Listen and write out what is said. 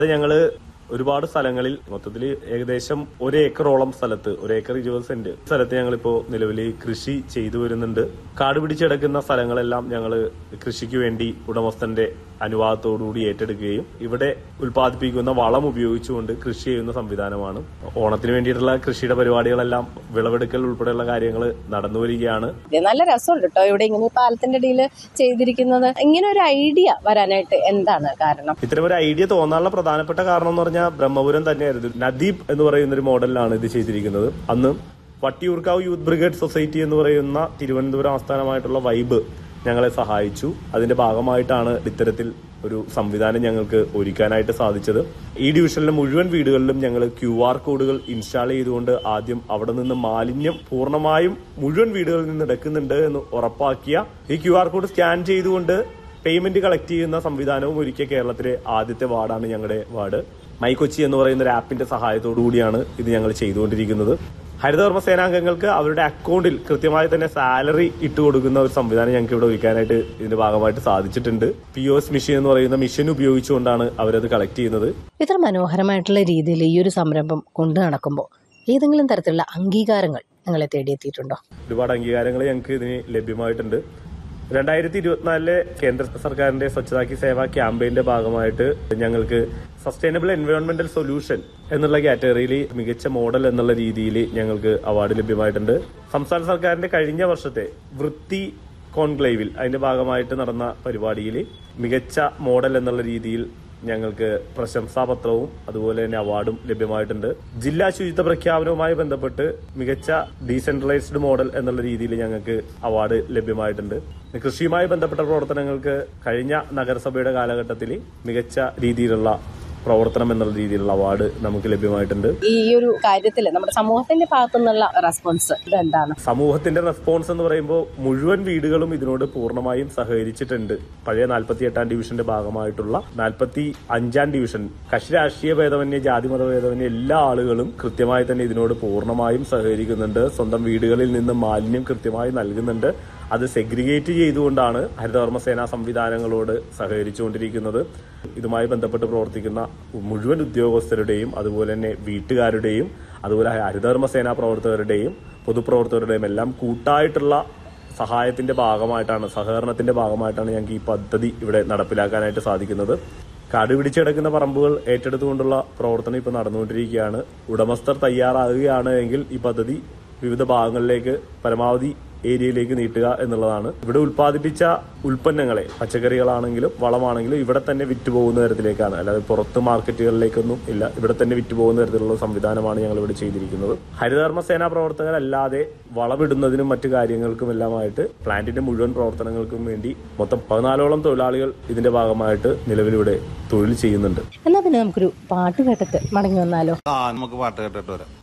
അത് ഞങ്ങള് ഒരുപാട് സ്ഥലങ്ങളിൽ മൊത്തത്തിൽ ഏകദേശം ഒരു ഏക്കറോളം സ്ഥലത്ത് ഒരു ഏക്കർ ഇരുപത് സെന്റ് സ്ഥലത്ത് ഞങ്ങളിപ്പോ നിലവിൽ കൃഷി ചെയ്തു വരുന്നുണ്ട് കാട് പിടിച്ചെടുക്കുന്ന സ്ഥലങ്ങളെല്ലാം ഞങ്ങൾ കൃഷിക്ക് വേണ്ടി ഉടമസ്ഥന്റെ അനുവാദത്തോടുകൂടി ഏറ്റെടുക്കുകയും ഇവിടെ ഉൽപ്പാദിപ്പിക്കുന്ന വളം ഉപയോഗിച്ചുകൊണ്ട് കൃഷി ചെയ്യുന്ന സംവിധാനമാണ് ഓണത്തിന് വേണ്ടിയിട്ടുള്ള കൃഷിയുടെ പരിപാടികളെല്ലാം വിളവെടുക്കൽ ഉൾപ്പെടെയുള്ള കാര്യങ്ങൾ നടന്നു വരികയാണ് ഇത് നല്ല രസമുണ്ട് കേട്ടോ ഇവിടെ ഇങ്ങനെ ഈ പാലത്തിന്റെ അടിയിൽ ചെയ്തിരിക്കുന്നത് ഇങ്ങനെ ഒരു ഐഡിയ വരാനായിട്ട് എന്താണ് കാരണം ഇത്തരം ഒരു ഐഡിയ തോന്നാനുള്ള പ്രധാനപ്പെട്ട കാരണം എന്ന് പറഞ്ഞാൽ ബ്രഹ്മപുരം തന്നെയായിരുന്നു നദീപ് എന്ന് പറയുന്ന ഒരു മോഡലിലാണ് ഇത് ചെയ്തിരിക്കുന്നത് അന്ന് വട്ടിയൂർക്കാവ് യൂത്ത് ബ്രിഗേഡ് സൊസൈറ്റി എന്ന് പറയുന്ന തിരുവനന്തപുരം ആസ്ഥാനമായിട്ടുള്ള വൈബ് ഞങ്ങളെ സഹായിച്ചു അതിന്റെ ഭാഗമായിട്ടാണ് ഇത്തരത്തിൽ ഒരു സംവിധാനം ഞങ്ങൾക്ക് ഒരുക്കാനായിട്ട് സാധിച്ചത് ഈ ഡിവിഷനിലെ മുഴുവൻ വീടുകളിലും ഞങ്ങൾ ക്യു ആർ കോഡുകൾ ഇൻസ്റ്റാൾ ചെയ്തുകൊണ്ട് ആദ്യം അവിടെ നിന്ന് മാലിന്യം പൂർണ്ണമായും മുഴുവൻ വീടുകളിൽ നിന്ന് എടുക്കുന്നുണ്ട് എന്ന് ഉറപ്പാക്കിയ ഈ ക്യു ആർ കോഡ് സ്കാൻ ചെയ്തുകൊണ്ട് പേയ്മെന്റ് കളക്ട് ചെയ്യുന്ന സംവിധാനവും ഒരുക്കിയ കേരളത്തിലെ ആദ്യത്തെ വാർഡാണ് ഞങ്ങളുടെ വാർഡ് മൈ കൊച്ചി എന്ന് പറയുന്ന ഒരു ആപ്പിന്റെ സഹായത്തോടു കൂടിയാണ് ഇത് ഞങ്ങൾ ചെയ്തുകൊണ്ടിരിക്കുന്നത് ഹരിതകർമ്മ സേനാംഗങ്ങൾക്ക് അവരുടെ അക്കൗണ്ടിൽ കൃത്യമായി തന്നെ സാലറി ഇട്ട് കൊടുക്കുന്ന ഒരു സംവിധാനം ഞങ്ങൾക്ക് ഇവിടെ ഒരുക്കാനായിട്ട് ഇതിന്റെ ഭാഗമായിട്ട് സാധിച്ചിട്ടുണ്ട് പി ഒ എസ് മിഷൻ എന്ന് പറയുന്ന മിഷൻ ഉപയോഗിച്ചുകൊണ്ടാണ് അവരത് കളക്ട് ചെയ്യുന്നത് ഇത്ര മനോഹരമായിട്ടുള്ള രീതിയിൽ ഈ ഒരു സംരംഭം കൊണ്ടു നടക്കുമ്പോൾ ഏതെങ്കിലും തരത്തിലുള്ള അംഗീകാരങ്ങൾ നിങ്ങളെ തേടിയെത്തിയിട്ടുണ്ടോ ഒരുപാട് അംഗീകാരങ്ങൾ ഞങ്ങൾക്ക് ഇതിന് ലഭ്യമായിട്ടുണ്ട് രണ്ടായിരത്തി ഇരുപത്തിനാലിലെ കേന്ദ്ര സർക്കാരിന്റെ സ്വച്ഛതാക്കി സേവ ക്യാമ്പയിന്റെ ഭാഗമായിട്ട് ഞങ്ങൾക്ക് സസ്റ്റൈനബിൾ എൻവയോൺമെന്റൽ സൊല്യൂഷൻ എന്നുള്ള കാറ്റഗറിയിൽ മികച്ച മോഡൽ എന്നുള്ള രീതിയിൽ ഞങ്ങൾക്ക് അവാർഡ് ലഭ്യമായിട്ടുണ്ട് സംസ്ഥാന സർക്കാരിന്റെ കഴിഞ്ഞ വർഷത്തെ വൃത്തി കോൺക്ലേവിൽ അതിന്റെ ഭാഗമായിട്ട് നടന്ന പരിപാടിയിൽ മികച്ച മോഡൽ എന്നുള്ള രീതിയിൽ ഞങ്ങൾക്ക് പ്രശംസാപത്രവും അതുപോലെ തന്നെ അവാർഡും ലഭ്യമായിട്ടുണ്ട് ജില്ലാ ശുചിത്വ പ്രഖ്യാപനവുമായി ബന്ധപ്പെട്ട് മികച്ച ഡീസെൻട്രലൈസ്ഡ് മോഡൽ എന്നുള്ള രീതിയിൽ ഞങ്ങൾക്ക് അവാർഡ് ലഭ്യമായിട്ടുണ്ട് കൃഷിയുമായി ബന്ധപ്പെട്ട പ്രവർത്തനങ്ങൾക്ക് കഴിഞ്ഞ നഗരസഭയുടെ കാലഘട്ടത്തിൽ മികച്ച രീതിയിലുള്ള പ്രവർത്തനം എന്നുള്ള രീതിയിലുള്ള അവാർഡ് നമുക്ക് ലഭ്യമായിട്ടുണ്ട് ഈ ഒരു കാര്യത്തിൽ നമ്മുടെ സമൂഹത്തിന്റെ ഭാഗത്തു നിന്നുള്ള റെസ്പോൺസ് ഇതെന്താണ് സമൂഹത്തിന്റെ റെസ്പോൺസ് എന്ന് പറയുമ്പോൾ മുഴുവൻ വീടുകളും ഇതിനോട് പൂർണ്ണമായും സഹകരിച്ചിട്ടുണ്ട് പഴയ നാൽപ്പത്തി എട്ടാം ഡിവിഷന്റെ ഭാഗമായിട്ടുള്ള നാൽപ്പത്തി അഞ്ചാം ഡിവിഷൻ കക്ഷി രാഷ്ട്രീയ ഭേദമന്യേ ജാതിമത ഭേദമന്യേ എല്ലാ ആളുകളും കൃത്യമായി തന്നെ ഇതിനോട് പൂർണ്ണമായും സഹകരിക്കുന്നുണ്ട് സ്വന്തം വീടുകളിൽ നിന്ന് മാലിന്യം കൃത്യമായി നൽകുന്നുണ്ട് അത് സെഗ്രിഗേറ്റ് ചെയ്തുകൊണ്ടാണ് ഹരിതകർമ്മ സേനാ സംവിധാനങ്ങളോട് സഹകരിച്ചുകൊണ്ടിരിക്കുന്നത് ഇതുമായി ബന്ധപ്പെട്ട് പ്രവർത്തിക്കുന്ന മുഴുവൻ ഉദ്യോഗസ്ഥരുടെയും അതുപോലെ തന്നെ വീട്ടുകാരുടെയും അതുപോലെ ഹരിതകർമ്മ സേനാ പ്രവർത്തകരുടെയും പൊതുപ്രവർത്തകരുടെയും എല്ലാം കൂട്ടായിട്ടുള്ള സഹായത്തിന്റെ ഭാഗമായിട്ടാണ് സഹകരണത്തിന്റെ ഭാഗമായിട്ടാണ് ഞങ്ങൾക്ക് ഈ പദ്ധതി ഇവിടെ നടപ്പിലാക്കാനായിട്ട് സാധിക്കുന്നത് കാട് പിടിച്ചെടുക്കുന്ന പറമ്പുകൾ ഏറ്റെടുത്തുകൊണ്ടുള്ള പ്രവർത്തനം ഇപ്പോൾ നടന്നുകൊണ്ടിരിക്കുകയാണ് ഉടമസ്ഥർ തയ്യാറാകുകയാണ് എങ്കിൽ ഈ പദ്ധതി വിവിധ ഭാഗങ്ങളിലേക്ക് പരമാവധി ഏരിയയിലേക്ക് നീട്ടുക എന്നുള്ളതാണ് ഇവിടെ ഉൽപ്പാദിപ്പിച്ച ഉൽപ്പന്നങ്ങളെ പച്ചക്കറികളാണെങ്കിലും വളമാണെങ്കിലും ഇവിടെ തന്നെ വിറ്റുപോകുന്ന തരത്തിലേക്കാണ് അല്ലാതെ പുറത്ത് മാർക്കറ്റുകളിലേക്കൊന്നും ഇല്ല ഇവിടെ തന്നെ വിറ്റുപോകുന്ന തരത്തിലുള്ള സംവിധാനമാണ് ഞങ്ങൾ ഇവിടെ ചെയ്തിരിക്കുന്നത് ഹരിതകർമ്മ സേനാ പ്രവർത്തകരല്ലാതെ വളമിടുന്നതിനും മറ്റു കാര്യങ്ങൾക്കും എല്ലാമായിട്ട് പ്ലാന്റിന്റെ മുഴുവൻ പ്രവർത്തനങ്ങൾക്കും വേണ്ടി മൊത്തം പതിനാലോളം തൊഴിലാളികൾ ഇതിന്റെ ഭാഗമായിട്ട് നിലവിലിവിടെ തൊഴിൽ ചെയ്യുന്നുണ്ട് എന്നാ പിന്നെ നമുക്കൊരു പാട്ട് കേട്ടിട്ട് മടങ്ങി വന്നാലോ ആ നമുക്ക് പാട്ട് കേട്ടിട്ട് വരാം